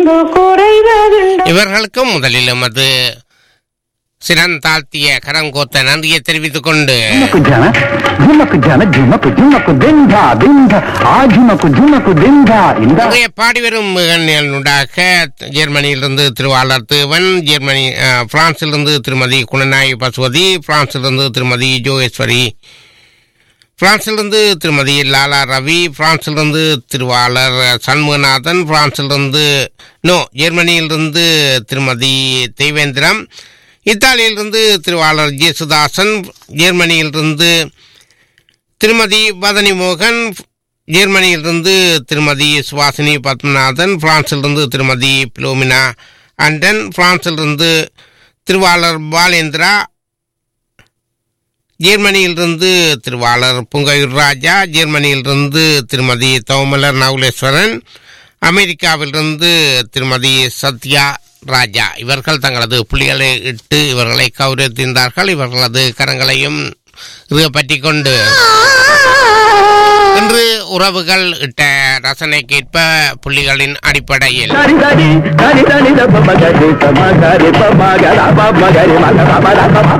குறைவதுண்டு இவர்களுக்கும் முதலில் எமது சிறந்தாழ்த்திய கரங்கோத்த நன்றியை தெரிவித்துக் கொண்டு झुमक जाना झुमक जाना झुमक झुमक बिंधा बिंधा आ झुमक झुमक बिंधा इंदा இன்றைய பாடிவரும் நிகழ்ச்சியாக ஜெர்மனியிலிருந்து திருவாளர் தேவன் ஜெர்மனி அஹ், பிரான்சிலிருந்து திருமதி குணநாயகி பசுவதி பிரான்சிலிருந்து திருமதி ஜோகேஸ்வரி பிரான்சிலிருந்து திருமதி லாலா ரவி பிரான்சிலிருந்து திருவாளர் சண்முகநாதன் பிரான்சிலிருந்து நோ ஜெர்மனியிலிருந்து திருமதி தெய்வேந்திரம் இத்தாலியிலிருந்து திருவாளர் ஜேசுதாசன் ஜெர்மனியிலிருந்து திருமதி வதனி மோகன் ஜெர்மனியிலிருந்து திருமதி சுவாசினி பத்மநாதன் பிரான்சிலிருந்து திருமதி பிலோமினா அண்டன் பிரான்சிலிருந்து திருவாளர் பாலேந்திரா ஜெர்மனியிலிருந்து திருவாளர் புங்கையூர் ராஜா ஜெர்மனியிலிருந்து திருமதி தோமலர் நவுலேஸ்வரன் அமெரிக்காவிலிருந்து திருமதி சத்யா ராஜா இவர்கள் தங்களது புள்ளிகளை இட்டு இவர்களை கௌரவித்திருந்தார்கள் இவர்களது கரங்களையும் பற்றி கொண்டு இன்று உறவுகள் இட்ட ரசனைக்கேற்ப புள்ளிகளின் அடிப்படையில் dari dari dari dari da pa ma ga re pa ma ga re pa ma ga re ma ga pa ma ra pa ma